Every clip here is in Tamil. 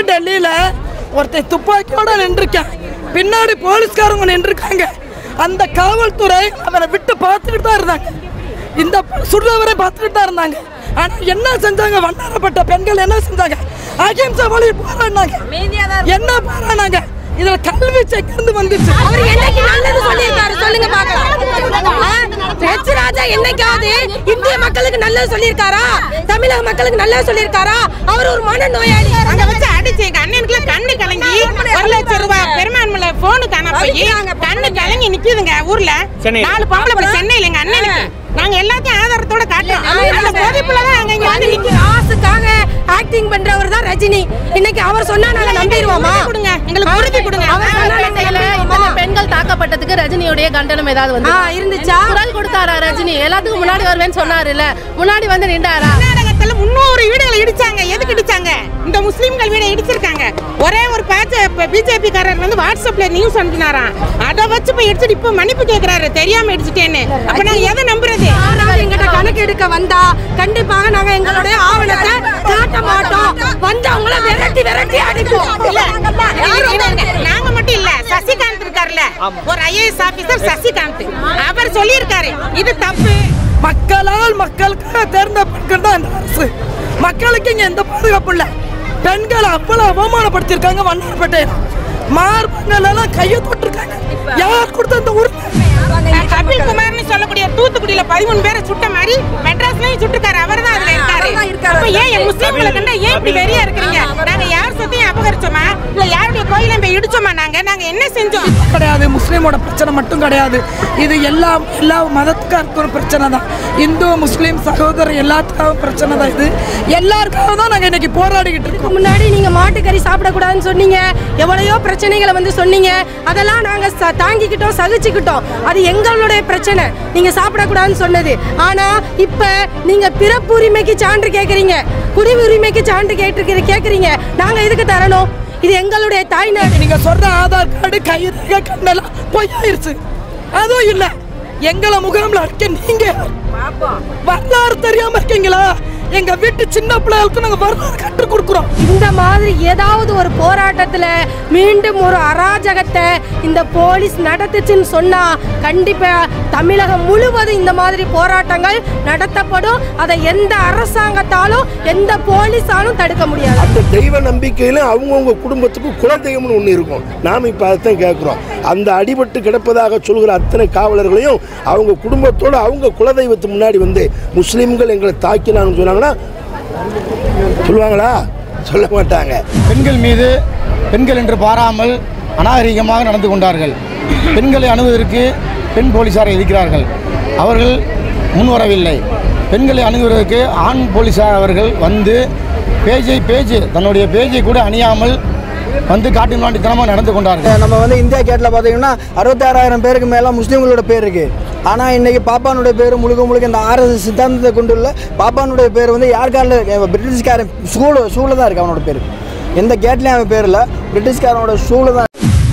டெல்லியில் ஒருத்தன் துப்பாக்கியோட நின்றுருக்கான் பின்னாடி போலீஸ்காரங்க நின்றுருக்காங்க அந்த காவல்துறை அவரை விட்டு பார்த்துக்கிட்டு தான் இருந்தாங்க இந்த சுடுறவரை பார்த்துக்கிட்டு தான் இருந்தாங்க ஆனால் என்ன செஞ்சாங்க வண்ணாரப்பட்ட பெண்கள் என்ன செஞ்சாங்க அகிம்சை வழி போராடினாங்க என்ன போராடினாங்க இதுல கல்வி செக்கிருந்து வந்துச்சு அவர் என்னைக்கு நல்லது சொல்லியிருக்காரு சொல்லுங்க பார்க்கலாம் ஹெச் ராஜா என்னைக்காவது இந்திய மக்களுக்கு நல்லது சொல்லியிருக்காரா தமிழக மக்களுக்கு நல்லது சொல்லியிருக்காரா அவர் ஒரு மன நோயாளி அங்க வச்சு அடிச்சு எங்க அண்ணனுக்குலாம் கண்ணு கலங்கி ஒரு லட்சம் ரூபாய் பெருமான்மல போனு காண போய் கண்ணு கலங்கி நிக்குதுங்க ஊர்ல நாலு பொம்பளை பிள்ளை சென்னையில எங்க அண்ணனுக்கு நாங்க எல்லாத்தையும் ஆதாரத்தோட காட்டுறோம் அந்த போதைப்புல தான் அங்க இங்க வந்து இன்னைக்கு காசுக்காக ஆக்டிங் பண்றவர் தான் ரஜினி இன்னைக்கு அவர் சொன்னா நாங்க நம்பிடுவோமா கொடுங்க எங்களுக்கு உறுதி கொடுங்க அவர் சொன்னா நாங்க நம்பிடுவோமா? இத்தனை பெண்கள் தாக்கப்பட்டதுக்கு ரஜினியுடைய கண்டனம் ஏதாவது வந்து ஆ, இருந்துச்சா? குரல் கொடுத்தாரா ரஜினி எல்லாத்துக்கும் முன்னாடி வருவேன்னு சொன்னாருல்ல முன்னாடி வந்து நின்றாரா கர்நாடகத்துல முன்னூறு வீடுகளை இடிச்சாங்க எதுக்கு இடிச்சாங்க இந்த முஸ்லிம்கள் வீடை இடிச்சிருக்காங்க ஒரே ஒரு பிஜேபி காரர் வந்து வாட்ஸ்அப்ல நியூஸ் அனுப்பினாராம் அதை வச்சு போய் இடிச்சிட்டு இப்ப மன்னிப்பு கேக்குறாரு தெரியாம இடிச்சிட்டேன்னு அப்ப நாங்க எதை நம்புறது யாராவது எங்கிட்ட கணக்கு எடுக்க வந்தா கண்டிப்பாக நாங்க எங்களுடைய ஆவணத்தை காட்ட மாட்டோம் வந்தவங்கள விரட்டி விரட்டி அடிப்போம் இல்ல, இருங்க, இருங்க. நாங்க மட்டும் இல்ல சசிகாந்த் இருக்காருல்ல ஒரு ஐஏஎஸ் ஆபீசர் சசிகாந்த் அவர் சொல்லியிருக்காரு இது தப்பு மக்களால் மக்களுக்காக தேர்ந்தெடுக்கிறது தான் இந்த அரசு மக்களுக்கு இங்க எந்த பாதுகாப்பு இல்லை பெண்களை அவ்வளவு அவமானப்படுத்தியிருக்காங்க வண்ணாரப்பேட்டையில் மார்பங்கள் எல்லாம் கையை தொட்டிருக்காங்க யார் கொடுத்த அந்த உரிமை கபில் குமார்னு சொல்லக்கூடிய தூத்துக்குடியில பதிமூணு பேரை சுட்ட மாதிரி மெட்ராஸ்லயும் சுட்டுக்காரு அவர் தான் அதுல இருக்காரு அப்ப ஏன் என் முஸ்லீம்களை கண்டா ஏன் இப்படி வெறியா இருக்கிறீங்க நாங்க யார் சொத்தையும் அபகரிச்சோமா இல்ல யாருடைய கோயிலையும் போய் இடிச்சோமா நாங்க நாங்க என்ன செஞ்சோம் கிடையாது முஸ்லீமோட பிரச்சனை மட்டும் கிடையாது இது எல்லா எல்லா மதத்துக்காருக்கும் ஒரு பிரச்சனை தான் இந்து முஸ்லீம் சகோதரர் எல்லாத்துக்காகவும் பிரச்சனை தான் இது எல்லாருக்காக தான் நாங்கள் இன்னைக்கு போராடிக்கிட்டு இருக்கோம் முன்னாடி நீங்க மாட்டுக்கறி சாப்பிடக்கூடாதுன்னு சொன்னீங்க எவ்வளையோ பிரச்சனைகளை வந்து சொன்னீங்க அதெல்லாம் நாங்க ச- தாங்கிக்கிட்டோம் சகிச்சுக்கிட்டோம் அது எங்களுடைய பிரச்சனை நீங்க சாப்பிடக்கூடாதுன்னு சொன்னது ஆனா இப்ப நீங்க பிறப்பு உரிமைக்கு சான்று கேக்குறீங்க குடிவு உரிமைக்கு சான்று கேட்டு கேக்குறீங்க நாங்க எதுக்கு தரணும் இது எங்களுடைய தாய்நாடு நீங்க சொல்ற ஆதார் கார்டு கைரேகை கண்ணெல்லாம் பொய்யாயிருச்சு அதுவும் இல்ல எங்களை முகாம்ல அடிக்க நீங்க வரலாறு தெரியாம இருக்கீங்களா எங்க வீட்டு சின்ன பிள்ளைகளுக்கு நாங்க வரலாறு கற்றுக் கொடுக்குறோம் இந்த மாதிரி ஏதாவது ஒரு போராட்டத்துல மீண்டும் ஒரு அராஜகத்தை இந்த போலீஸ் நடத்துச்சுன்னு சொன்னா கண்டிப்பா தமிழகம் முழுவதும் இந்த மாதிரி போராட்டங்கள் நடத்தப்படும் அதை எந்த அரசாங்கத்தாலும் எந்த போலீஸாலும் தடுக்க முடியாது அந்த தெய்வ நம்பிக்கையில அவங்கவுங்க குடும்பத்துக்கு குலதெய்வம்னு ஒன்று இருக்கும் நாம் இப்போ அதைத்தான் கேட்குறோம் அந்த அடிபட்டு கிடப்பதாக சொல்கிற அத்தனை காவலர்களையும் அவங்க குடும்பத்தோடு அவங்க குலதெய்வத்து முன்னாடி வந்து முஸ்லீம்கள் எங்களை தாக்கினான்னு சொன்னாங்கன்னா சொல்லுவாங்களா சொல்ல மாட்டாங்க பெண்கள் மீது பெண்கள் என்று பாராமல் அநாகரிகமாக நடந்து கொண்டார்கள் பெண்களை அணுகுவதற்கு பெண் போலீசாரை எதிர்க்கிறார்கள் அவர்கள் முன்வரவில்லை பெண்களை அணுகுவதற்கு ஆண் போலீசார் அவர்கள் வந்து பேஜை பேஜ் தன்னுடைய பேஜை கூட அணியாமல் வந்து காட்டு மாண்டித்தனமாக நடந்து கொண்டார்கள் நம்ம வந்து இந்தியா கேட்டில் பார்த்தீங்கன்னா அறுபத்தாறாயிரம் பேருக்கு மேலே முஸ்லீம்களோட பேர் இருக்குது ஆனால் இன்றைக்கி பாப்பானுடைய பேர் முழுக்க முழுக்க இந்த ஆர்எஸ் சித்தாந்தத்தை கொண்டுள்ள பாப்பானுடைய பேர் வந்து யாருக்காரில் பிரிட்டிஷ்காரன் சூழ சூழ தான் இருக்குது அவனோட பேர் எந்த கேட்லேயும் அவன் பேர் இல்லை பிரிட்டிஷ்காரனோட சூழ தான்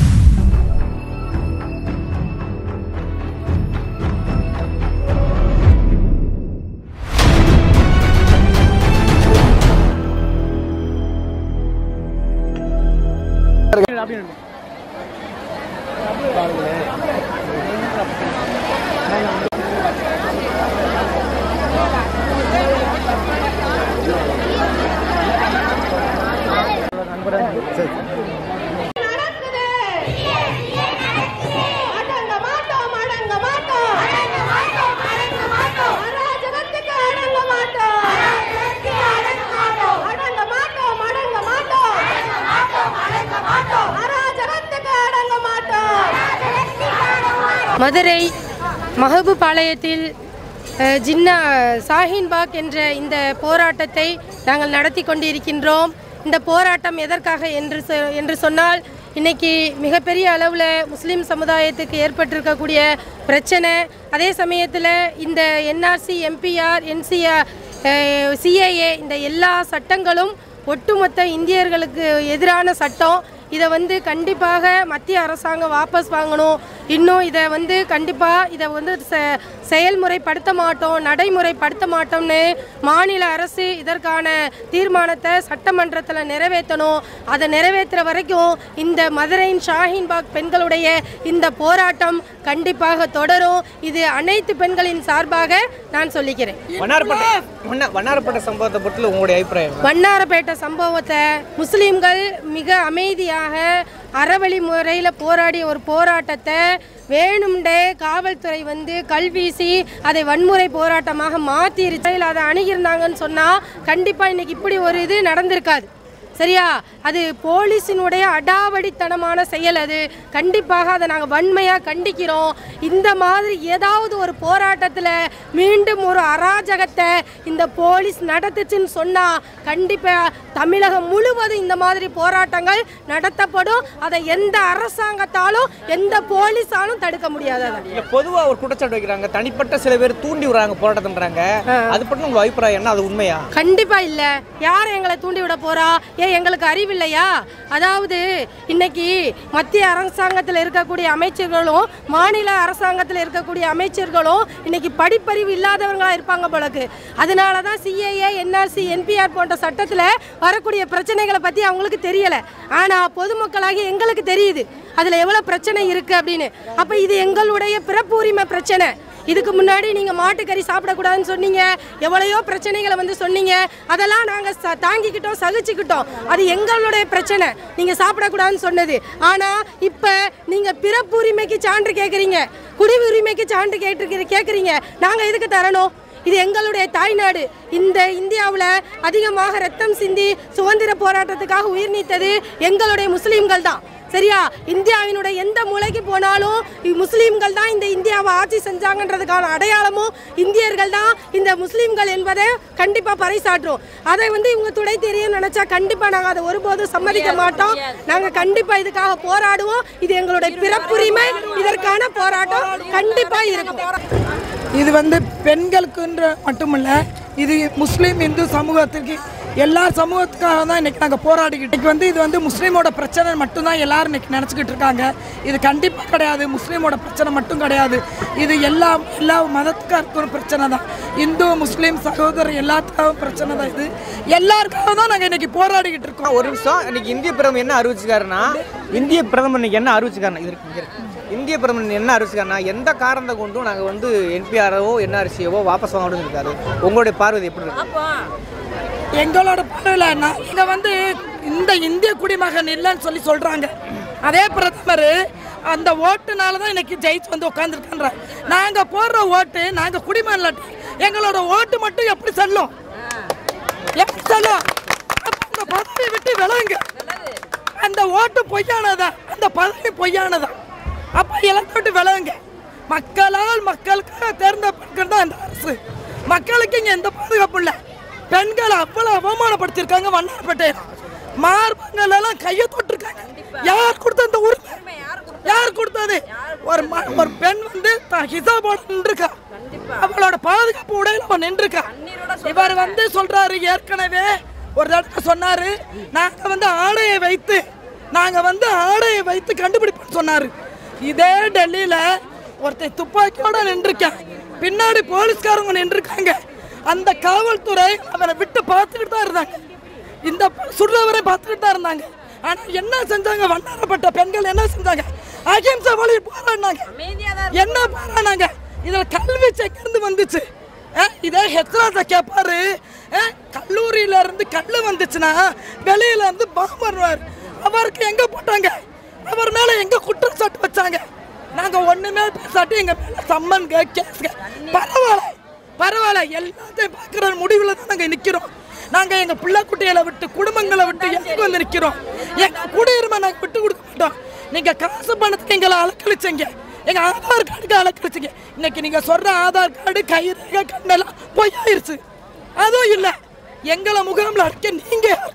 அடங்க மாட்டோம் அடங்க மாட்டோம் அடங்க மாட்டோம் அடங்க மாட்டோம் அராஜகத்துக்கு அடங்க மாட்டோம் அடங்க மாட்டோம் அடங்க மாட்டோம் அடங்க மாட்டோம் அடங்க மாட்டோம் அடங்க மாட்டோம் அராஜகத்துக்கு அடங்க மாட்டோம் மதுரை மஹபுபாளையத்தில் அஹ், ஜின்னா சாஹின்பாக் என்ற இந்த போராட்டத்தை நாங்கள் நடத்தி கொண்டிருக்கின்றோம் இந்த போராட்டம் எதற்காக என்று சொ- என்று சொன்னால் இன்னைக்கு மிகப்பெரிய அளவில் முஸ்லீம் சமுதாயத்துக்கு ஏற்பட்டிருக்கக்கூடிய பிரச்சனை அதே சமயத்தில் இந்த என்ஆர்சி எம்பிஆர் என்சிஆர் சிஏஏ இந்த எல்லா சட்டங்களும் ஒட்டுமொத்த இந்தியர்களுக்கு எதிரான சட்டம் இதை வந்து கண்டிப்பாக மத்திய அரசாங்கம் வாபஸ் வாங்கணும் இன்னும் இதை வந்து கண்டிப்பாக இதை வந்து செ- செயல்முறைப்படுத்த மாட்டோம் நடைமுறைப்படுத்த மாட்டோம்னு மாநில அரசு இதற்கான தீர்மானத்தை சட்டமன்றத்தில் நிறைவேற்றணும் அதை நிறைவேற்றுற வரைக்கும் இந்த மதுரையின் ஷாஹீன்பாக் பெண்களுடைய இந்த போராட்டம் கண்டிப்பாக தொடரும் இது அனைத்து பெண்களின் சார்பாக நான் சொல்லிக்கிறேன் வண்ணாரப்பேட்டை வண்ணா- வண்ணாரப்பேட்டை சம்பவத்தை பற்றி உங்களுடைய அபிப்பிராயம் என்ன? வண்ணாரப்பேட்டை சம்பவத்தை முஸ்லீம்கள் மிக அமைதியாக அறவழி முறையில் போராடிய ஒரு போராட்டத்தை வேணும்டே காவல்துறை வந்து கல்வீசி அதை வன்முறை போராட்டமாக மாற்றிருச்சு அதை அணுகியிருந்தாங்கன்னு சொன்னால் கண்டிப்பாக இன்னைக்கு இப்படி ஒரு இது நடந்திருக்காது சரியா அது போலீஸினுடைய அடாவடித்தனமான செயல் அது கண்டிப்பாக அதை நாங்கள் வன்மையாக கண்டிக்கிறோம் இந்த மாதிரி ஏதாவது ஒரு போராட்டத்தில் மீண்டும் ஒரு அராஜகத்தை இந்த போலீஸ் நடத்துச்சுன்னு சொன்னால் கண்டிப்பாக தமிழகம் முழுவதும் இந்த மாதிரி போராட்டங்கள் நடத்தப்படும் அதை எந்த அரசாங்கத்தாலும் எந்த போலீஸாலும் தடுக்க முடியாது அதை இல்ல பொதுவா ஒரு குற்றச்சாட்டு வைக்கிறாங்க தனிப்பட்ட சில பேர் தூண்டி விடுறாங்க போராட்டம்ன்றாங்க அது பற்றி உங்க அபிப்பிராயம் என்ன அது உண்மையா கண்டிப்பா இல்ல யார் எங்களை தூண்டி விட போறா ஏன் எங்களுக்கு அறிவில்லையா அதாவது இன்னைக்கு மத்திய அரசாங்கத்தில் இருக்கக்கூடிய அமைச்சர்களும் மாநில அரசாங்கத்தில் இருக்கக்கூடிய அமைச்சர்களும் இன்னைக்கு படிப்பறிவு இல்லாதவங்களா இருப்பாங்க போலக்கு அதனால தான் சிஏஏ என்ஆர்சி என்பிஆர் போன்ற சட்டத்தில் வரக்கூடிய பிரச்சனைகளை பற்றி அவங்களுக்கு தெரியல ஆனால் பொதுமக்களாகி எங்களுக்கு தெரியுது அதில் எவ்வளோ பிரச்சனை இருக்கு அப்படின்னு அப்போ இது எங்களுடைய பிறப்பு உரிமை பிரச்சனை இதுக்கு முன்னாடி நீங்க மாட்டுக்கறி சாப்பிடக்கூடாதுன்னு சொன்னீங்க எவ்வளையோ பிரச்சனைகளை வந்து சொன்னீங்க அதெல்லாம் நாங்க ச- தாங்கிக்கிட்டோம் சகிச்சுக்கிட்டோம் அது எங்களுடைய பிரச்சனை நீங்க சாப்பிடக்கூடாதுன்னு சொன்னது ஆனா இப்ப நீங்க பிறப்புரிமைக்கு சான்று கேக்குறீங்க குடியுரிமைக்கு சான்று கேட்டு கேக்குறீங்க நாங்க எதுக்கு தரணும் இது எங்களுடைய தாய்நாடு இந்த இந்தியாவில் அதிகமாக ரத்தம் சிந்தி சுதந்திர போராட்டத்துக்காக உயிர் நீத்தது எங்களுடைய முஸ்லீம்கள் தான் சரியா இந்தியாவினுடைய எந்த மூலைக்கு போனாலும் இ- முஸ்லீம்கள் தான் இந்த இந்தியாவை ஆட்சி செஞ்சாங்கன்றதுக்கான அடையாளமும் இந்தியர்கள் தான் இந்த முஸ்லீம்கள் என்பதை கண்டிப்பாக பறைசாற்றுறோம் அதை வந்து இவங்க துடை தெரியும் நினைச்சா கண்டிப்பாக நாங்கள் அதை ஒருபோதும் சம்மதிக்க மாட்டோம் நாங்கள் கண்டிப்பாக இதுக்காக போராடுவோம் இது எங்களுடைய பிறப்புரிமை இதற்கான போராட்டம் கண்டிப்பாக இருக்கும் இது வந்து பெண்களுக்குன்ற மட்டுமல்ல இது முஸ்லீம் இந்து சமூகத்திற்கு எல்லா சமூகத்துக்காக தான் இன்னைக்கு நாங்கள் போராடிக்கிட்டு இன்னைக்கு வந்து இது வந்து முஸ்லீமோட பிரச்சனை மட்டும்தான் எல்லாரும் இன்னைக்கு நினச்சிக்கிட்டு இருக்காங்க இது கண்டிப்பாக கிடையாது முஸ்லீமோட பிரச்சனை மட்டும் கிடையாது இது எல்லா எல்லா மதத்துக்காருக்கும் ஒரு பிரச்சனை தான் இந்து முஸ்லீம் சகோதரர் எல்லாத்துக்காகவும் பிரச்சனை தான் இது எல்லாருக்காக தான் நாங்கள் இன்னைக்கு போராடிக்கிட்டு இருக்கோம் ஒரு நிமிஷம் இன்னைக்கு இந்திய பிரதமர் என்ன அறிவிச்சுக்காருன்னா இந்திய பிரதமர் இன்னைக்கு என்ன அறிவிச்சுக்காருன்னா இது இருக்கு, இங்க இருக்கு. இந்திய பிரதமர் என்ன அறிவிச்சுக்காருன்னா எந்த காரணத்தை கொண்டும் நாங்கள் வந்து என்பிஆரவோ என்ஆர்சியவோ வாபஸ் வாங்க அப்படின்னு இருக்காரு உங்களுடைய பார்வை இது எப்படி இருக்கு எங்களோட பார்வையில் என்ன இங்க வந்து இந்த இந்திய குடிமகன் இல்லைன்னு சொல்லி சொல்றாங்க அதே பிரதமர் அந்த ஓட்டுனால தான் இன்னைக்கு ஜெயிச்சு வந்து உட்காந்துருக்கான்ற நாங்க போடுற ஓட்டு நாங்க குடிமகன் இல்லாட்டி எங்களோட ஓட்டு மட்டும் எப்படி செல்லும் எப்படி செல்லும் அப்ப அந்த பதவியை விட்டு விலகுங்க அந்த ஓட்டு பொய்யானதா அந்த பதவி பொய்யானதா அப்ப இலத்தை விட்டு விலகுங்க மக்களால் மக்களுக்காக தேர்ந்தெடுக்கிறது தான் இந்த அரசு மக்களுக்கு இங்க எந்த பாதுகாப்பு இல்லை பெண்களை அவ்வளவு அவமானப்படுத்தியிருக்காங்க வண்ணாரப்பேட்டையில் மார்பங்கள் எல்லாம் கையை தொட்டிருக்காங்க யார் கொடுத்த இந்த உரிமை யார் கொடுத்தது ஒரு ம- ஒரு பெண் வந்து தான் ஹிசாபோட நின்றுக்கா அவளோட பாதுகாப்பு உடையில அவன் நின்றுக்கா இவர் வந்து சொல்றாரு ஏற்கனவே ஒரு தடவை சொன்னாரு நாங்க வந்து ஆடையை வைத்து நாங்க வந்து ஆடையை வைத்து கண்டுபிடிப்போம் சொன்னாரு இதே டெல்லியில ஒருத்தன் துப்பாக்கியோட நின்றுருக்கான் பின்னாடி போலீஸ்காரங்க நின்றுருக்காங்க அந்த காவல்துறை அவனை விட்டு பார்த்துக்கிட்டு தான் இருந்தாங்க இந்த சுடுறவரை பார்த்துக்கிட்டு தான் இருந்தாங்க ஆனா என்ன செஞ்சாங்க வண்ணாரப்பட்ட பெண்கள் என்ன செஞ்சாங்க அகிம்சை வழி போராடினாங்க என்ன போராடினாங்க இதுல கல்வி எங்கிருந்து வந்துச்சு அஹ், இதே ஹெச்ராஜா கேட்பாரு அஹ், கல்லூரியில இருந்து கல்லு வந்துச்சுன்னா வெளியில இருந்து பாம்பு வருவார் அவருக்கு எங்க போட்டாங்க அவர் மேல எங்க குற்றச்சாட்டு வச்சாங்க நாங்க ஒண்ணுமே பேசாட்டி எங்க மேல சம்மன் கேஸ் பரவாயில்ல பரவாயில்ல எல்லாத்தையும் பார்க்குற முடிவில் தான் நாங்கள் நிற்கிறோம் நாங்கள் எங்கள் பிள்ளை குட்டிகளை விட்டு குடும்பங்களை விட்டு எதுக்கு வந்து நிற்கிறோம் எங்கள் குடியுரிமை நாங்கள் விட்டு கொடுக்க மாட்டோம் நீங்கள் காசு பணத்துக்கு எங்களை அலக்கழிச்சீங்க எங்கள் ஆதார் கார்டுக்கு அலக்கழிச்சிங்க இன்னைக்கு நீங்கள் சொல்கிற ஆதார் கார்டு கைரேகை கண்ணெல்லாம் பொய்யாயிருச்சு அதுவும் இல்லை எங்களை முகாமில் அடிக்க நீங்கள் யார்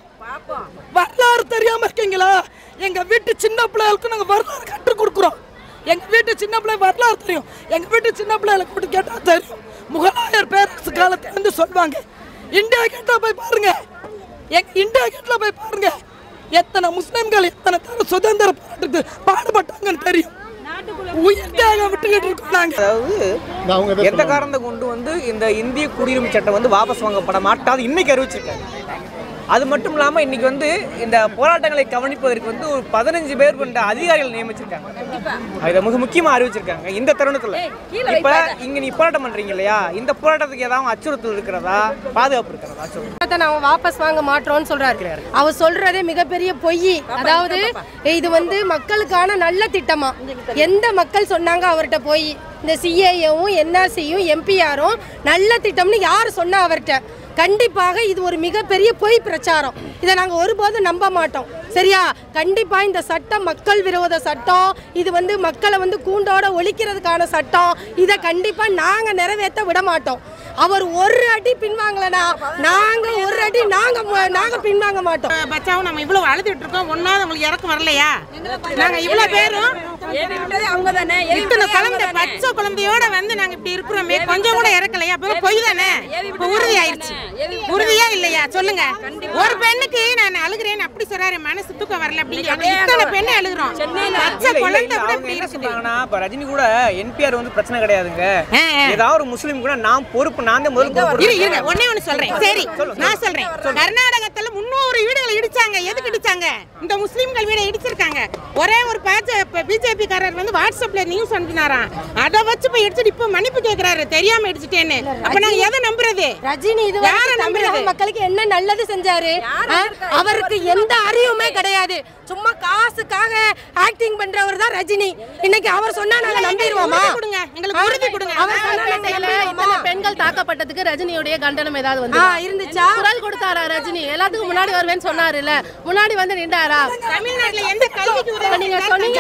வரலாறு தெரியாம இருக்கீங்களா எங்க வீட்டு சின்ன பிள்ளைகளுக்கு நாங்க வரலாறு கற்றுக் கொடுக்குறோம் எங்க வீட்டு சின்ன பிள்ளை வரலாறு தெரியும் எங்க வீட்டு சின்ன பிள்ளைகளை கூட்டு கேட்டா தெரியும் முகலாயர் பேரரசு காலத்துல இருந்து சொல்லுவாங்க இந்தியா கேட்டா போய் பாருங்க எங்க இந்தியா கேட்ல போய் பாருங்க எத்தனை முஸ்லிம்கள் எத்தனை தர சுதந்திர போராட்டத்துக்கு பாடுபட்டாங்கன்னு தெரியும் உயிர்க்காக விட்டுக்கிட்டு இருக்கோம் நாங்க அதாவது எந்த காரணத்தை கொண்டு வந்து இந்த இந்திய குடியுரிமை சட்டம் வந்து வாபஸ் வாங்கப்பட மாட்டாது இன்னைக்கு அறிவிச்சிருக்காங்க அது மட்டும் இல்லாமல் இன்னைக்கு வந்து இந்த போராட்டங்களை கவனிப்பதற்கு வந்து ஒரு பதினஞ்சு பேர் கொண்ட அதிகாரிகள் நியமிச்சிருக்காங்க இதை மிக முக்கியமாக அறிவிச்சிருக்காங்க இந்த தருணத்தில் இப்போ இங்கே நீ போராட்டம் பண்ணுறீங்க இல்லையா இந்த போராட்டத்துக்கு ஏதாவது அச்சுறுத்தல் இருக்கிறதா பாதுகாப்பு இருக்கிறதா சொல்லுங்க சட்டத்தை நாங்கள் வாபஸ் வாங்க மாட்டோம்னு சொல்றாரு அவர் சொல்றதே மிகப்பெரிய பொய் அதாவது இது வந்து மக்களுக்கான நல்ல திட்டமா எந்த மக்கள் சொன்னாங்க அவர்கிட்ட போய் இந்த சிஏஏவும் என்ஆர்சியும் எம்பிஆரும் நல்ல திட்டம்னு யார் சொன்னா அவர்கிட்ட கண்டிப்பாக இது ஒரு மிகப்பெரிய பொய் பிரச்சாரம் இதை நாங்கள் ஒருபோதும் நம்ப மாட்டோம் சரியா கண்டிப்பாக இந்த சட்டம் மக்கள் விரோத சட்டம் இது வந்து மக்களை வந்து கூண்டோட ஒழிக்கிறதுக்கான சட்டம் இதை கண்டிப்பாக நாங்கள் நிறைவேற்ற விட மாட்டோம் அவர் ஒரு அடி பின்வாங்கலனா நாங்க ஒரு அடி நாங்க மு- நாங்க பின்வாங்க மாட்டோம் பச்சாவும் நம்ம இவ்வளவு அழுதுட்டு இருக்கோம் ஒன்னாவது உங்களுக்கு இறக்கம் வரலையா நாங்க இவ்வளவு பேரும் இத்தனை குழந்தை பச்சை குழந்தையோட வந்து நாங்க இப்படி இருக்கிறோமே கொஞ்சம் கூட இறக்கலையா அப்ப பொய் தானே இப்ப உறுதி ஆயிருச்சு உறுதியா இல்லையா சொல்லுங்க ஒரு பெண்ணுக்கு நான் அழுகிறேன் அப்படி சொல்றாரு மனசு தூக்கம் வரல அப்படின்னு இத்தனை பெண்ணு அழுகுறோம் பச்சை இல்ல, இல்ல, குழந்தை இல்ல, கூட அவங்க இப்படி என்ன இருக்குது சொல்றாங்கன்னா, இப்ப ரஜினி கூட என்பிஆர் வந்து பிரச்சனை கிடையாதுங்க ஆ, ஆ. ஏதாவது ஒரு முஸ்லீம் கூட நான் பொறுப்பு நான் தான் முதல் இரு பொறுப்பு இருங்க ஒண்ணே ஒண்ணு சொல்றேன் சரி நான் சொல்றேன் கர்நாடகத்துல முன்னூறு வீடுகளை இடிச்சாங்க எதுக்கு இடிச்சாங்க இந்த முஸ்லிம்கள் வீடை இடிச்சிருக்காங்க ஒரே ஒரு பிஜேபி காரர் வந்து வாட்ஸ்அப்ல நியூஸ் அனுப்பினாராம் அதை வச்சு போய் இடிச்சிட்டு இப்ப மன்னிப்பு கேக்குறாரு தெரியாம இடிச்சிட்டேன்னு அப்ப நாங்க எதை நம்புறது ரஜினி இது யாரை வரைக்கும் தமிழக நம்புறது? மக்களுக்கு என்ன நல்லது செஞ்சாரு ஆ? அவருக்கு எந்த அறிவுமே கிடையாது சும்மா காசுக்காக ஆக்டிங் பண்றவர் தான் ரஜினி இன்னைக்கு அவர் சொன்னா நாங்க நம்பிடுவோமா உறுதி கொடுங்க எங்களுக்கு உறுதி கொடுங்க அவர் சொன்னா நாங்க இத்தனை நம்பிடுவோமா? பெண்கள் தாக்கப்பட்டதுக்கு ரஜினியுடைய கண்டனம் ஏதாவது ஆ, வந்து இருந்துச்சா குரல் கொடுத்தாரா ரஜினி எல்லாத்துக்கும் முன்னாடி வருவேன்னு சொன்னாருல்ல முன்னாடி வந்து நின்றாரா தமிழ்நாட்டுல எந்த கல்விக்கு இப்ப உதவி நீங்க சொன்னீங்க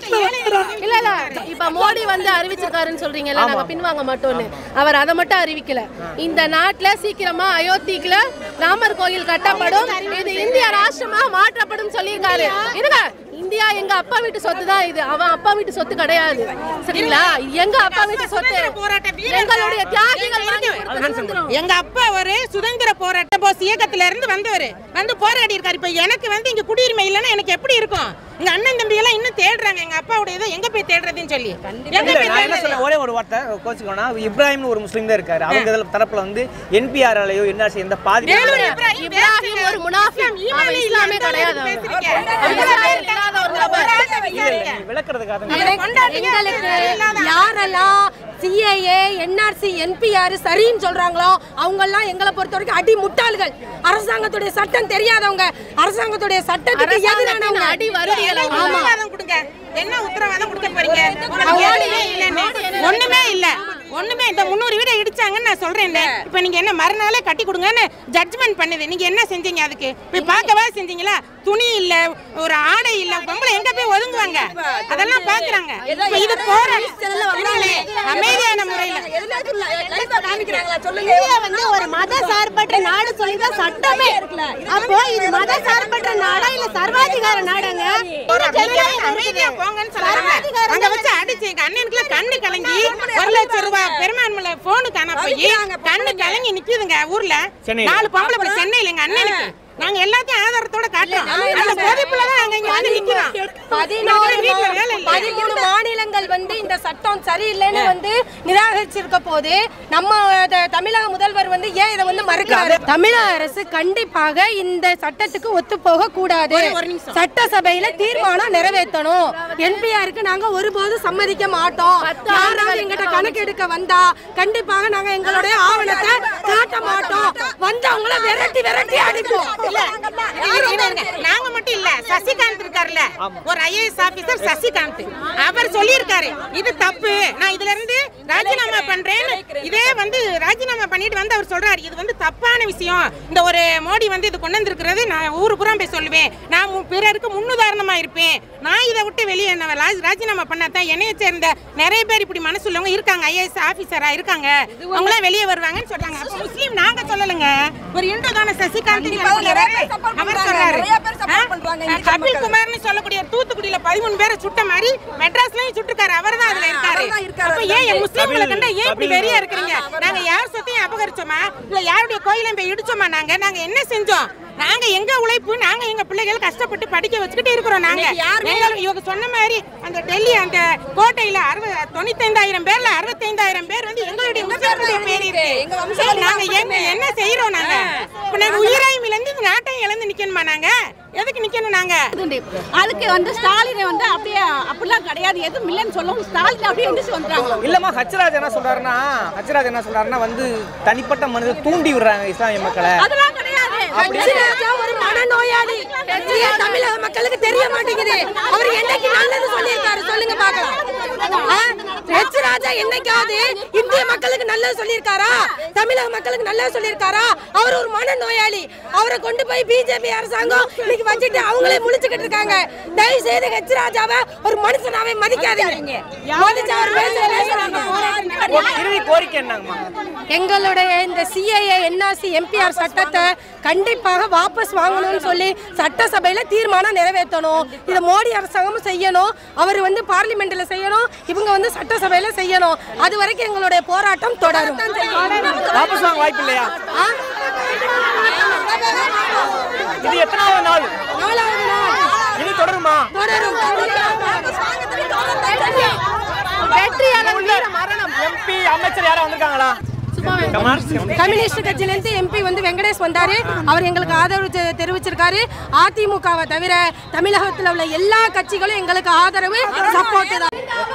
இல்ல இல்ல இப்ப மோடி வந்து அறிவிச்சிருக்காருன்னு சொல்றீங்கல்ல நாங்க பின்வாங்க மாட்டோம்னு அவர் அதை மட்டும் அறிவிக்கல இந்த நாட்டுல சீக்கிரமா அயோத்திக்குல ராமர் கோயில் கட்டப்படும் இது இந்திய ராஷ்டிரமா மாற்றப்படும் சொல்லியிருக்காரு இருங்க இந்தியா எங்க அப்பா வீட்டு சொத்து தான் இது அவன் அப்பா வீட்டு சொத்து கிடையாது சரிங்களா எங்க அப்பா வீட்டு சொத்து சுதந்திர போராட்ட வீரர்கள். எங்களுடைய தியாகிகள் வாங்கி இருக்கு. கொடுத்த சுதந்திரம். எங்க அப்பா ஒரு சுதந்திர போராட்ட போஸ் இயக்கத்துல இருந்து வந்தவர் வந்து போராடி இருக்காரு இப்ப எனக்கு வந்து இங்க குடியுரிமை இல்லைன்னா எனக்கு எப்படி இருக்கும் எங்க அண்ணன் தம்பி எல்லாம் இன்னும் தேடுறாங்க எங்க அப்பாவுடைய இதை எங்க போய் தேடுறதுன்னு சொல்லி எங்க இல்ல, போய் நான் என்ன தேடுறது? சொல்ல ஒரே ஒரு வார்த்தை கோச்சுக்கோனா இப்ராஹிம்னு ஒரு முஸ்லீம் தான் இருக்காரு அவங்க இதுல தரப்புல வந்து என்பிஆர் அலையோ என்ஆர்சி எந்த பாதிப்பும் வேலூர் இல்லை. இப்ராஹிம் இப்ராஹிம் ஒரு முனாஃபிக். இஸ்லாம் அவன் இஸ்லாமே கிடையாது அவன். பேசுறீங்க. அவன் இஸ்லாமே இல்லாத ஒரு நபர். இல்ல, இல்ல, நீ விளக்குறதுக்காக தான் எனக்கு- எங்களுக்கு யாரெல்லாம் சிஏஏ என்ஆர்சி என்பிஆர் சரின்னு சொல்றாங்களோ அவங்கெல்லாம் எங்களை பொறுத்த வரைக்கும் அடி முட்டாள்கள் அரசாங்கத்துடைய சட்டம் தெரியாதவங்க அரசாங்கத்துடைய சட்டத்துக்கு அரசாங்கத்தின் எதிரானவங்க அடி வருடிகள் அவங்க. ஆமா உத்தரவாதம் கொடுங்க என்ன உத்தரவாதம் கொடுக்க போறீங்க உங்களுக்கு ஒண்ணுமே இல்லைன்னு. ஒண்ணுமே இல்ல ஒண்ணுமே இந்த முந்நூறு வீடை இடிச்சாங்கன்னு நான் சொல்றேன் இப்ப நீங்க என்ன மறுநாளே கட்டி கொடுங்கன்னு ஜட்ஜ்மெண்ட் பண்ணுது நீங்க என்ன செஞ்சீங்க அதுக்கு போய் பார்க்கவா செஞ்சீங்களா துணி இல்ல ஒரு ஆடை இல்ல பொம்பளை எங்க போய் ஒதுங்குவாங்க அதெல்லாம் பாக்குறாங்க இப்ப இது போற அமைதியான முறையில இந்தியா வந்து ஒரு மத சார்பற்ற நாடு சொல்லிதான் சட்டமே அப்போ இது மத சார்பற்ற நாடா இல்ல சர்வாதிகார நாடாங்க அமைதியா போங்கன்னு சொல்றாங்க அங்க வச்சு அடிச்சு எங்க அண்ணனுக்குள்ள கண்ணு கலங்கி ஒரு லட்சம் ரூபாய் பெருமான்மலை போனு காண போய் கண்ணு கலங்கி நிக்குதுங்க ஊர்ல சென்னையில. நாலு பொம்பளை பிள்ளை சென்னையில எங்க அண்ணனுக்கு நாங்க எல்லாத்தையும் ஆதாரத்தோட காட்டுறோம் அந்த கொதிப்புல தான் நாங்க இங்க வந்து நிக்கிறோம் பதினோரு வீட்டுல வேலை இல்ல. பதிமூணு மாநிலங்கள் வந்து இந்த சட்டம் சரியில்லைன்னு வந்து நிராகரிச்சிருக்க போது நம்ம த- தமிழக முதல்வர் வந்து ஏன் இதை வந்து மறுக்கிறாரு தமிழக அரசு கண்டிப்பாக இந்த சட்டத்துக்கு ஒத்து போக கூடாது சட்டசபையில தீர்மானம் நிறைவேற்றணும் என்பிஆருக்கு நாங்க ஒருபோதும் சம்மதிக்க மாட்டோம் யாராவது எங்கிட்ட கணக்கு எடுக்க வந்தா கண்டிப்பாக நாங்க எங்களுடைய ஆவணத்தை காட்ட மாட்டோம் வந்தவங்கள விரட்டி விரட்டி அடிப்போம் இல்ல இரு, இரு, இருங்க. நாங்க மட்டும் இல்ல சசிகாந்த் இருக்காருல்ல ஒரு ஐஏஎஸ் ஆபீசர் சசிகாந்த் அவர் சொல்லியிருக்காரு இது தப்பு நான் இதுல இருந்து ராஜினாமா பண்றேன்னு இதே வந்து ராஜினாமா பண்ணிட்டு வந்து அவர் சொல்றாரு இது வந்து தப்பான விஷயம் இந்த ஒரு மோடி வந்து இது கொண்டு வந்திருக்கிறது நான் ஊரு புறம் போய் சொல்லுவேன் நான் மு- பிறருக்கு முன்னுதாரணமா இருப்பேன் நான் இதை விட்டு வெளியே என்ன ராஜ்- ராஜினாமா பண்ணாதான் என்னைய சேர்ந்த நிறைய பேர் இப்படி மனசு உள்ளவங்க இருக்காங்க ஐஏஎஸ் ஆபீசரா இருக்காங்க அவங்களாம் வெளியே வருவாங்கன்னு சொல்றாங்க அப்ப முஸ்லீம் நாங்க சொல்லலைங்க ஒரு இந்து தானே சசிகாந்த் அவர் சொல்றாரு ஆ? கபில் குமார்னு சொல்லக்கூடிய தூத்துக்குடியில பதிமூணு பேரை சுட்ட மாதிரி மெட்ராஸ்லயும் சுட்டுருக்காரு அவர் தான் அதுல இருக்காரு அப்ப ஏன் என் முஸ்லீம்களை கண்டா ஏன் இப்படி வெறியா இருக்கிறீங்க நாங்க யார் சொத்தையும் அபகரிச்சோமா இல்ல யாருடைய கோயிலையும் போய் இடிச்சோமா நாங்க நாங்க என்ன செஞ்சோம் நாங்க எங்க உழைப்பு நாங்க எங்க பிள்ளைகள் கஷ்டப்பட்டு படிக்க வச்சுக்கிட்டு இருக்கிறோம் நாங்க எங்களுக்கு இவங்க சொன்ன மாதிரி அந்த டெல்லி அந்த கோட்டையில அறுபது தொண்ணூத்தைந்தாயிரம் பேர்ல அறுபத்தைந்தாயிரம் பேர் வந்து எங்களுடைய முஸ்லிம்களுடைய பேர் இருக்கு நாங்க என்ன என்ன செய்யறோம் நாங்க இப்ப நாங்க உயிராய்மையில இருந்து இந்த நாட்டையும் இழந்து நிக்கணுமா நாங்க எதுக்கு நிக்கணும் நாங்க அதுக்கு வந்து ஸ்டாலினை வந்து அப்படியே அப்படிலாம் கிடையாது எதுவும் இல்லைன்னு சொல்லவும் ஸ்டாலின் அப்படியே எந்திரிச்சு வந்துட்டாங்க இல்லம்மா ஹச்ராஜ் என்ன சொல்றாருன்னா ஹச்ராஜ் என்ன சொல்றாருன்னா வந்து தனிப்பட்ட மனிதர் தூண்டி விடுறாங்க இஸ்லாமிய மக்களை அதெல்லாம் கிடையாது ராஜா ஒரு மனநோயாளி ஏன் தமிழக மக்களுக்கு தெரிய மாட்டேங்குது அவர் என்னைக்கு நல்லது சொல்லியிருக்காரு சொல்லுங்க பார்க்கலாம் ஆ? எச் ராஜா என்னைக்காவது இந்திய மக்களுக்கு நல்லது சொல்லியிருக்காரா தமிழக மக்களுக்கு நல்லது சொல்லியிருக்காரா அவர் ஒரு மனநோயாளி அவரை கொண்டு போய் பிஜேபி அரசாங்கம் இன்னைக்கு வச்சுட்டு அவங்களே முழிச்சுக்கிட்டு இருக்காங்க தயவு செய்து ஹெச் ராஜாவை ஒரு மனுஷனாவே மதிக்காதீங்க மதிச்சு அவர் பேசுற பேசுறாங்க இறுதி கோரிக்கை என்னங்கம்மா எங்களுடைய இந்த சிஏஏ என்ஆர்சி எம்பிஆர் சட்டத்தை கண்டிப்பாக வாபஸ் வாங்கணும்னு சொல்லி சட்டசபையில தீர்மானம் நிறைவேற்றணும் இதை மோடி அரசாங்கமும் செய்யணும் அவர் வந்து பார்லிமெண்ட்ல செய்யணும் இவங்க வந்து சட்டசபையில செய்யணும் அது வரைக்கும் எங்களுடைய போராட்டம் தொடரும் வாபஸ் வாங்க வாய்ப்பு இல்லையா ஆ? இது எத்தனாவது நாள் நாலாவது நாள் இது தொடருமா தொடரும் எம்பி அமைச்சர் யாரும் வந்திருக்காங்களா கம்யூனிஸ்ட் கட்சியிலேருந்து எம்பி வந்து வெங்கடேஷ் வந்தாரு அவர் எங்களுக்கு ஆதரவு தெ- தெரிவிச்சிருக்காரு அதிமுகவை தவிர தமிழகத்தில் உள்ள எல்லா கட்சிகளும் எங்களுக்கு ஆதரவு சப்போர்ட் தான்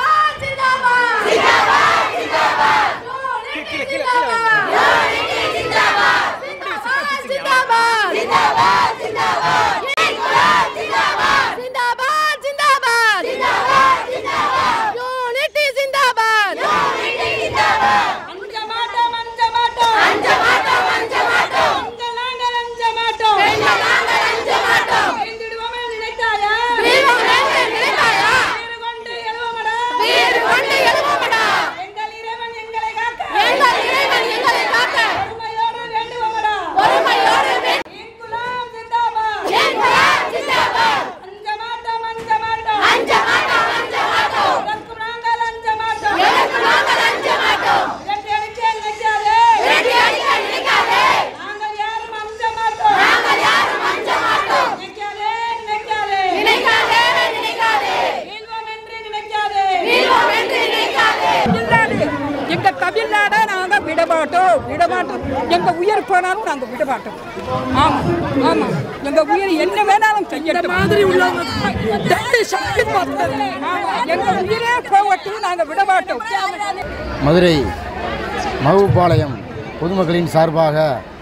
எங்க தமிழ்நாட நாங்க விட மாட்டோம் விட மாட்டோம் எங்க உயிர் போனாலும் நாங்க விட மாட்டோம் ஆமா ஆமா எங்க உயிர் என்ன வேணாலும் செய்யட்டும் மாதிரி உள்ளவங்க டெல்லி சக்தி பார்த்தது ஆமா, எங்க உயிரே போகட்டும் நாங்க விட மாட்டோம் மதுரை மகுபாளையம் பொதுமக்களின் சார்பாக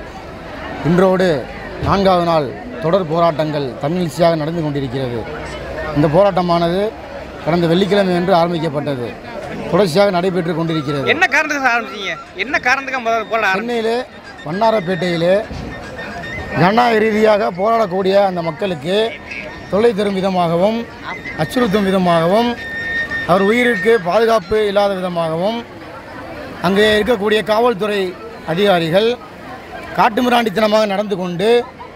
இன்றோடு நான்காவது நாள் தொடர் போராட்டங்கள் தமிழ்ச்சியாக நடந்து கொண்டிருக்கிறது இந்த போராட்டமானது கடந்த வெள்ளிக்கிழமை அன்று ஆரம்பிக்கப்பட்டது தொடர்ச்சியாக நடைபெற்று கொண்டிருக்கிறது என்ன காரணத்துக்கு ஆரம்பிச்சீங்க என்ன காரணத்துக்கு முதல்ல போட ஆரம்பிச்சீங்க சென்னையிலே வண்ணாரப்பேட்டையிலே ஜனநாயக ரீதியாக போராடக்கூடிய அந்த மக்களுக்கு தொல்லை தரும் விதமாகவும் அச்சுறுத்தும் விதமாகவும் அவர் உயிருக்கு பாதுகாப்பு இல்லாத விதமாகவும் அங்கே இருக்கக்கூடிய காவல்துறை அதிகாரிகள் காட்டுமிராண்டித்தனமாக நடந்து கொண்டு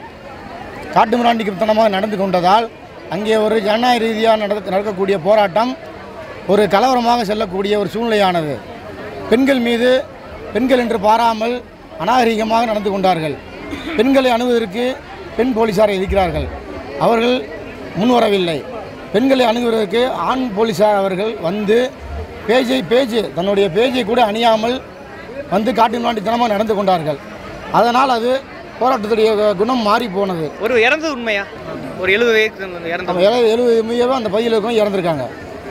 காட்டுமிராண்டித்தனமாக நடந்து கொண்டதால் அங்கே ஒரு ஜனநாயக ரீதியாக நட நடக்கக்கூடிய போராட்டம் ஒரு கலவரமாக செல்லக்கூடிய ஒரு சூழ்நிலையானது பெண்கள் மீது பெண்கள் என்று பாராமல் அநாகரிகமாக நடந்து கொண்டார்கள் பெண்களை அணுகுவதற்கு பெண் போலீசாரை எதிர்க்கிறார்கள் அவர்கள் முன்வரவில்லை பெண்களை அணுகுவதற்கு ஆண் போலீசார் அவர்கள் வந்து பேஜை பேஜ் தன்னுடைய பேஜை கூட அணியாமல் வந்து காட்டுமிராண்டித்தனமாக நடந்து கொண்டார்கள் அதனால் அது போராட்டத்துடைய குணம் மாறி போனது ஒரு இறந்தது உண்மையா ஒரு எழுபது வயசு இறந்தது நம்ம எழுபது எழுபது மீதம் அந்த பகுதியில் இருக்கவங்க இறந்துருக்காங்க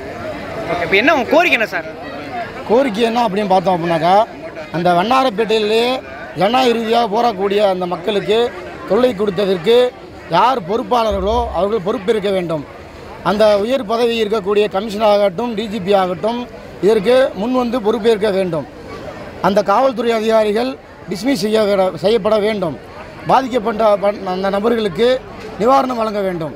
ஓகே இப்போ என்ன உங்க கோரிக்கை என்ன சார் கோரிக்கை என்ன அப்படின்னு பார்த்தோம் அப்படின்னாக்கா அந்த வண்ணாரப்பேட்டையிலே ஜனநாயக ரீதியாக போராடக்கூடிய அந்த மக்களுக்கு தொல்லை கொடுத்ததற்கு யார் பொறுப்பாளர்களோ அவர்கள் பொறுப்பேற்க வேண்டும் அந்த உயர் பதவி இருக்கக்கூடிய கமிஷனர் ஆகட்டும் டிஜிபி ஆகட்டும் இதற்கு முன் வந்து பொறுப்பேற்க வேண்டும் அந்த காவல்துறை அதிகாரிகள் டிஸ்மிஸ் செய்ய விட- செய்யப்பட வேண்டும் பாதிக்கப்பட்ட ப- அந்த நபர்களுக்கு நிவாரணம் வழங்க வேண்டும்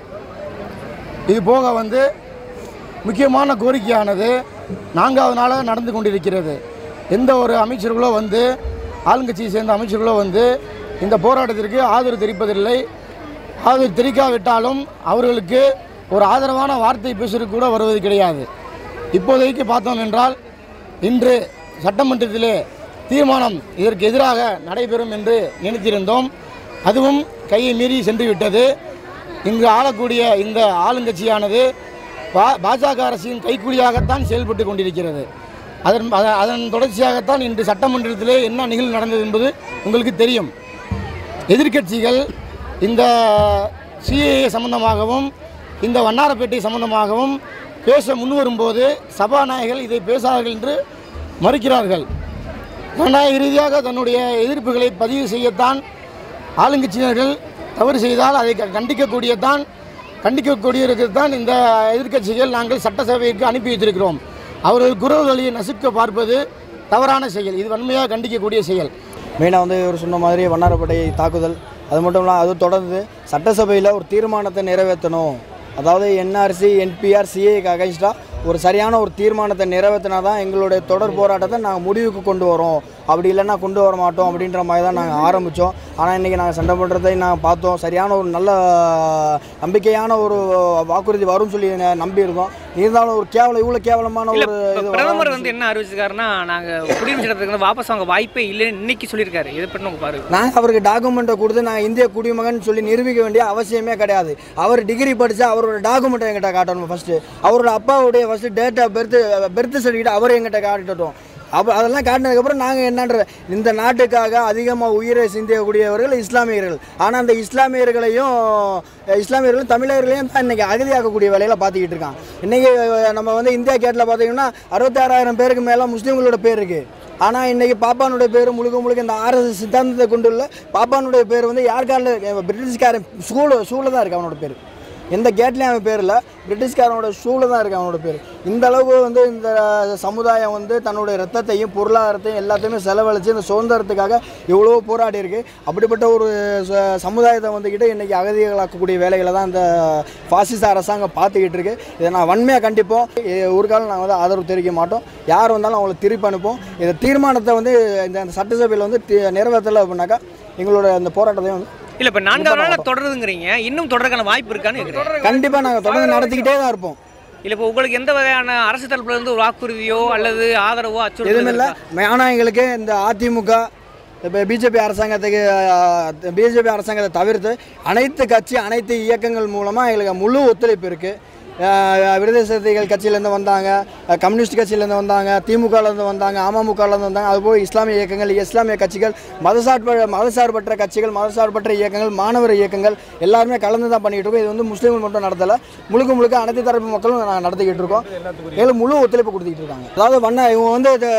இது போக வந்து முக்கியமான கோரிக்கையானது நான்காவது நாளாக நடந்து கொண்டிருக்கிறது எந்த ஒரு அமைச்சர்களோ வந்து ஆளுங்கட்சியை சேர்ந்த அமைச்சர்களோ வந்து இந்த போராட்டத்திற்கு ஆதரவு தெரிவிப்பதில்லை ஆதரவு தெரிவிக்காவிட்டாலும் அவர்களுக்கு ஒரு ஆதரவான வார்த்தை பேசுறது கூட வருவது கிடையாது இப்போதைக்கு பார்த்தோம் என்றால் இன்று சட்டமன்றத்திலே தீர்மானம் இதற்கு எதிராக நடைபெறும் என்று நினைத்திருந்தோம் அதுவும் கையை மீறி சென்று விட்டது இங்கு ஆளக்கூடிய இந்த ஆளுங்கட்சியானது பா பாஜக அரசின் கைக்கூலியாகத்தான் செயல்பட்டு கொண்டிருக்கிறது அதன் அத- அதன் தொடர்ச்சியாகத்தான் இன்று சட்டமன்றத்திலே என்ன நிகழ்வு நடந்தது என்பது உங்களுக்கு தெரியும் எதிர்க்கட்சிகள் இந்த சிஏஏ சம்பந்தமாகவும் இந்த வண்ணாரப்பேட்டை சம்பந்தமாகவும் பேச முன்வரும்போது சபாநாயகர்கள் இதை பேசார்கள் என்று மறுக்கிறார்கள் ஜனநாயக ரீதியாக தன்னுடைய எதிர்ப்புகளை பதிவு செய்யத்தான் ஆளுங்கட்சியினர்கள் தவறு செய்தால் அதை க- கண்டிக்கக்கூடியதான் கண்டிக்கக்கூடியதான் இந்த எதிர்க்கட்சிகள் நாங்கள் சட்டசபைக்கு அனுப்பி வைத்திருக்கிறோம் அவர்கள் குரல் வழியை நசுக்க பார்ப்பது தவறான செயல் இது வன்மையாக கண்டிக்கக்கூடிய செயல் மெயினாக வந்து இவர் சொன்ன மாதிரி வண்ணாரப்பேட்டை தாக்குதல் அது மட்டும் இல்லாமல் அது தொடர்ந்து சட்டசபையில் ஒரு தீர்மானத்தை நிறைவேற்றணும் அதாவது என்ஆர்சி என்பிஆர் சிஏக்கு அகைன்ஸ்டாக ஒரு சரியான ஒரு தீர்மானத்தை நிறைவேற்றினா தான் எங்களுடைய தொடர் போராட்டத்தை நாங்கள் முடிவுக்கு கொண்டு வரோம் அப்படி இல்லைன்னா கொண்டு வர மாட்டோம் அப்படின்ற மாதிரி தான் நாங்கள் ஆரம்பித்தோம் ஆனால் இன்றைக்கி நாங்கள் சண்டை பண்ணுறதை நாங்கள் பார்த்தோம் சரியான ஒரு நல்ல நம்பிக்கையான ஒரு வாக்குறுதி வரும்னு சொல்லி ந- நம்பியிருக்கோம் இருந்தாலும் ஒரு கேவலம் இவ்வளோ கேவலமான இல்ல ஒரு இப்ப இது பிரதமர் வராதுன்னு வந்து என்ன அறிவிச்சிருக்காருன்னா நாங்க குடியுரிமை சட்டத்துக்கு வந்து வாபஸ் வாங்க வாய்ப்பே இல்லைன்னு இன்னைக்கு சொல்லியிருக்காரு இதை பற்றி உங்க பாரு நாங்கள் அவருக்கு டாக்குமெண்ட்டை கொடுத்து நாங்கள் இந்திய குடிமகன் சொல்லி நிரூபிக்க வேண்டிய அவசியமே கிடையாது அவர் டிகிரி படித்தா அவரோட டாக்குமெண்ட்டை எங்கிட்ட காட்டணும் ஃபஸ்ட்டு அவரோட அப்பாவுடைய first date of birth birth certificate அவர் எங்கிட்ட காட்டட்டும் அப்போ அதெல்லாம் காட்டினதுக்கப்புறம் நாங்கள் என்னன்ற இந்த நாட்டுக்காக அதிகமாக உயிரை சிந்தியக்கூடியவர்கள் இஸ்லாமியர்கள் ஆனால் அந்த இஸ்லாமியர்களையும் இஸ்லாமியர்களும் தமிழர்களையும் தான் இன்றைக்கி அகதியாக்கக்கூடிய வேலையில் பார்த்துக்கிட்டு இருக்கான் இன்றைக்கி நம்ம வந்து இந்தியா கேட்டில் பார்த்தீங்கன்னா அறுபத்தாறாயிரம் பேருக்கு மேலே முஸ்லீம்களோட பேர் இருக்குது ஆனால் இன்றைக்கி பாப்பானுடைய பேர் முழுக்க முழுக்க இந்த ஆர்எஸ் சித்தாந்தத்தை கொண்டுள்ள பாப்பானுடைய பேர் வந்து யாருக்காரில் பிரிட்டிஷ்காரன் சூழ சூழ தான் இருக்கு அவனோட பேர் எந்த கேட்லேயும் அவன் பேர் இல்லை பிரிட்டிஷ்காரனோட சூழ தான் இருக்கு அவனோட பேர் இந்த அளவுக்கு வந்து இந்த சமுதாயம் வந்து தன்னுடைய ரத்தத்தையும் பொருளாதாரத்தையும் எல்லாத்தையுமே செலவழித்து இந்த சுதந்திரத்துக்காக எவ்வளோ போராடி இருக்கு அப்படிப்பட்ட ஒரு ச- சமுதாயத்தை வந்துக்கிட்டு இன்றைக்கி அகதிகளாக்கக்கூடிய வேலைகளை தான் இந்த பாசிச அரசாங்கம் பார்த்துக்கிட்டு இருக்கு இதை நான் வன்மையாக கண்டிப்போம் இ- ஒரு காலம் நாங்கள் வந்து ஆதரவு தெரிவிக்க மாட்டோம் யார் வந்தாலும் அவங்களை திருப்பி அனுப்போம் இந்த தீர்மானத்தை வந்து இந்த இந்த சட்டசபையில் வந்து தி- நிறைவேற்றலை அப்படின்னாக்கா எங்களோட அந்த போராட்டத்தையும் வந்து இல்ல இப்ப நான்காவது நாள் தொடருதுங்கிறீங்க இன்னும் தொடர்க்கான வாய்ப்பு இருக்கான்னு கேக்குறேன் கண்டிப்பாக நாங்கள் தொடர்ந்து நடத்திக்கிட்டே தான் இருப்போம் இல்ல இப்போ உங்களுக்கு எந்த வகையான அரசு தரப்புல இருந்து ஒரு வாக்குறுதியோ அல்லது ஆதரவோ எதுவும் அச்சுறுத்தல் இல்லை இருக்கா? ஆனால் எங்களுக்கு இந்த அதிமுக இப்போ பிஜேபி அரசாங்கத்துக்கு பிஜேபி அரசாங்கத்தை தவிர்த்து அனைத்து கட்சி அனைத்து இயக்கங்கள் மூலமாக எங்களுக்கு முழு ஒத்துழைப்பு இருக்குது விடுதலை சிறுத்தைகள் கட்சியிலேருந்து வந்தாங்க அஹ் கம்யூனிஸ்ட் கட்சியிலேருந்து வந்தாங்க திமுகலேருந்து வந்தாங்க அமமுகலேருந்து வந்தாங்க அதுபோல் இஸ்லாமிய இயக்கங்கள் இஸ்லாமிய கட்சிகள் மதசார்ப மதசார்பற்ற கட்சிகள் மதசார்பற்ற இயக்கங்கள் மாணவர் இயக்கங்கள் எல்லாருமே கலந்து தான் பண்ணிகிட்டு இருக்கோம் இது வந்து முஸ்லீம்கள் மட்டும் நடத்தலை முழுக்க முழுக்க அனைத்து தரப்பு மக்களும் நாங்கள் நடத்திக்கிட்டு இருக்கோம் எங்களுக்கு முழு ஒத்துழைப்பு கொடுத்துக்கிட்டு இருக்காங்க அதாவது வண்ண இவங்க வந்து த-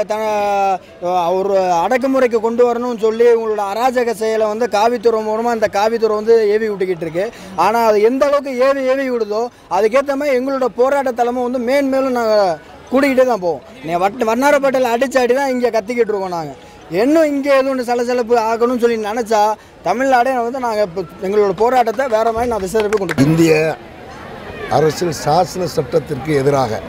த- ஒரு அடக்குமுறைக்கு கொண்டு வரணும்னு சொல்லி இவங்களோட அராஜக செயலை வந்து காவித்துறை மூலமாக இந்த காவித்துறை வந்து ஏவி விட்டுக்கிட்டு இருக்கு ஆனால் அது எந்த அளவுக்கு ஏவி ஏவி விடுதோ அதுக்கேற்ற மாதிரி எங்களோட போராட்ட தலைமை வந்து மேன்மேலும் நாங்கள் கூடிக்கிட்டே தான் போவோம் நீ வட் வண்ணாரப்பேட்டையில் அடிச்சு அடி தான் இங்கே கத்திக்கிட்டு இருக்கோம் நாங்கள் இன்னும் இங்கே எதுவும் ஒன்று சலசலப்பு ஆகணும்னு சொல்லி நினச்சா தமிழ்நாடே வந்து நாங்கள் இப்போ எங்களோட போராட்டத்தை வேற மாதிரி நான் விசாரிப்பு கொண்டு போய் இந்திய அரசியல் சாசன சட்டத்திற்கு எதிராக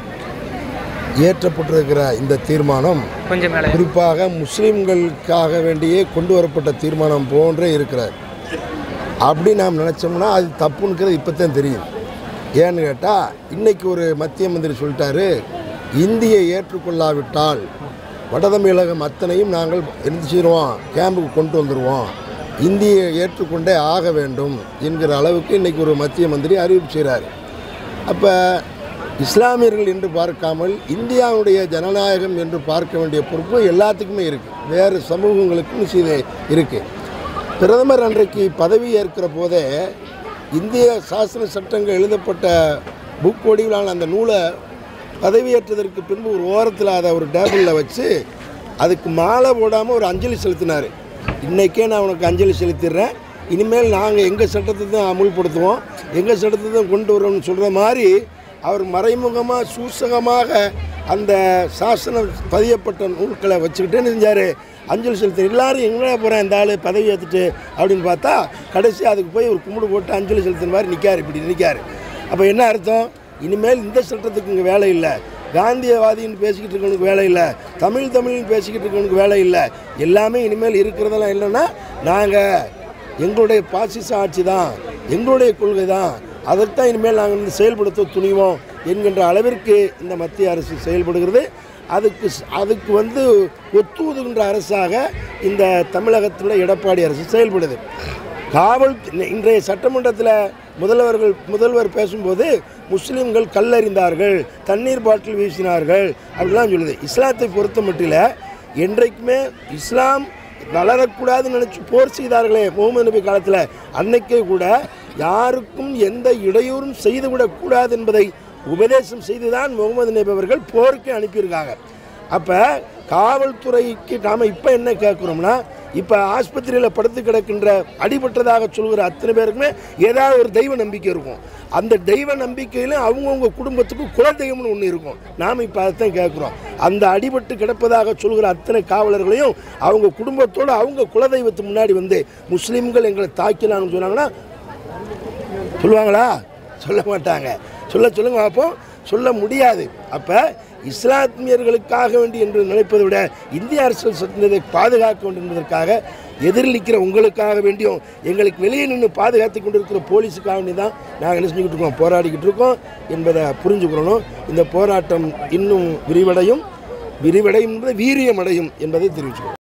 இயற்றப்பட்டிருக்கிற இந்த தீர்மானம் கொஞ்சம் மேலே குறிப்பாக முஸ்லீம்களுக்காக வேண்டியே கொண்டு வரப்பட்ட தீர்மானம் போன்றே இருக்கிறார் அப்படி நாம் நினச்சோம்னா அது தப்புங்கிறது இப்போ தான் தெரியும் ஏன்னு கேட்டால் இன்னைக்கு ஒரு மத்திய மந்திரி சொல்லிட்டாரு இந்தியை ஏற்றுக்கொள்ளாவிட்டால் வடதமிழகம் அத்தனையும் நாங்கள் என்ன செய்வோம் கேம்புக்கு கொண்டு வந்துடுவோம் இந்தியை ஏற்றுக்கொண்டே ஆக வேண்டும் என்கிற அளவுக்கு இன்னைக்கு ஒரு மத்திய மந்திரி அறிவிப்பு செய்கிறார் அப்போ இஸ்லாமியர்கள் என்று பார்க்காமல் இந்தியாவுடைய ஜனநாயகம் என்று பார்க்க வேண்டிய பொறுப்பு எல்லாத்துக்குமே இருக்குது வேறு சமூகங்களுக்கும் இது இருக்குது பிரதமர் அன்றைக்கு பதவி ஏற்கிற போதே இந்திய சாசன சட்டங்கள் எழுதப்பட்ட புக் வடிவிலான அந்த நூலை பதவியேற்றதற்கு பின்பு ஒரு ஓரத்தில் அதை ஒரு டேபிளில் வச்சு அதுக்கு மாலை போடாமல் ஒரு அஞ்சலி செலுத்தினார் இன்றைக்கே நான் உனக்கு அஞ்சலி செலுத்திடுறேன் இனிமேல் நாங்கள் எங்கள் சட்டத்தை தான் அமுல்படுத்துவோம் எங்கள் சட்டத்தை தான் கொண்டு வரோம்னு சொல்கிற மாதிரி அவர் மறைமுகமாக சூசகமாக அந்த சாசனம் பதியப்பட்ட நூல்களை வச்சுக்கிட்டே செஞ்சார் அஞ்சலி செலுத்த எல்லாரும் எங்கே போகிறேன் இந்த ஆள் பதவி ஏற்றுட்டு அப்படின்னு பார்த்தா கடைசி அதுக்கு போய் ஒரு கும்பிடு போட்டு அஞ்சலி செலுத்துன மாதிரி நிற்கார் இப்படி நிற்கார் அப்போ என்ன அர்த்தம் இனிமேல் இந்த சட்டத்துக்கு இங்கே வேலை இல்லை காந்தியவாதின்னு பேசிக்கிட்டு இருக்கவனுக்கு வேலை இல்லை தமிழ் தமிழ்னு பேசிக்கிட்டு இருக்கவனுக்கு வேலை இல்லை எல்லாமே இனிமேல் இருக்கிறதெல்லாம் இல்லைன்னா நாங்கள் எங்களுடைய பாசிச ஆட்சி தான் எங்களுடைய கொள்கை தான் அதைத்தான் இனிமேல் நாங்கள் வந்து செயல்படுத்த துணிவோம் என்கின்ற அளவிற்கு இந்த மத்திய அரசு செயல்படுகிறது அதுக்கு ஸ்- அதுக்கு வந்து ஒத்துவதுகின்ற அரசாக இந்த தமிழகத்தில் எடப்பாடி அரசு செயல்படுது காவல் இன்றைய சட்டமன்றத்தில் முதல்வர்கள் முதல்வர் பேசும்போது முஸ்லீம்கள் கல்லறிந்தார்கள் தண்ணீர் பாட்டில் வீசினார்கள் அப்படிலாம் சொல்லுது இஸ்லாத்தை பொறுத்த மட்டில் என்றைக்குமே இஸ்லாம் வளரக்கூடாதுன்னு நினச்சி போர் செய்தார்களே முகமது நபி காலத்தில் அன்னைக்கே கூட யாருக்கும் எந்த இடையூறும் செய்துவிடக்கூடாது என்பதை உபதேசம் செய்துதான் முகமது நபி அவர்கள் போருக்கு அனுப்பியிருக்காங்க அப்போ காவல்துறைக்கு நாம் இப்போ என்ன கேட்குறோம்னா இப்போ ஆஸ்பத்திரியில் படுத்து கிடக்கின்ற அடிபட்டதாக சொல்கிற அத்தனை பேருக்குமே ஏதாவது ஒரு தெய்வ நம்பிக்கை இருக்கும் அந்த தெய்வ நம்பிக்கையில் அவங்கவுங்க குடும்பத்துக்கு குலதெய்வம்னு ஒன்று இருக்கும் நாம் இப்போ அதைத்தான் கேட்குறோம் அந்த அடிபட்டு கிடப்பதாக சொல்கிற அத்தனை காவலர்களையும் அவங்க குடும்பத்தோடு அவங்க குலதெய்வத்து முன்னாடி வந்து முஸ்லீம்கள் எங்களை தாக்கினான்னு சொன்னாங்கன்னா சொல்லுவாங்களா சொல்ல மாட்டாங்க சொல்ல சொல்லுங்க பார்ப்போம் சொல்ல முடியாது அப்போ இஸ்லாமியர்களுக்காக வேண்டி என்று நினைப்பதை விட இந்திய அரசியல் சட்டத்தை பாதுகாக்க வேண்டும் என்பதற்காக எதிரிலிக்கிற உங்களுக்காக வேண்டியும் எங்களுக்கு வெளியே நின்று பாதுகாத்து கொண்டிருக்கிற போலீஸுக்காக வேண்டி தான் நாங்கள் என்ன செஞ்சுக்கிட்டு இருக்கோம் போராடிக்கிட்டு இருக்கோம் என்பதை புரிஞ்சுக்கிறணும் இந்த போராட்டம் இன்னும் விரிவடையும் விரிவடையும் என்பது வீரியமடையும் என்பதை தெரிவிச்சுக்கிறோம்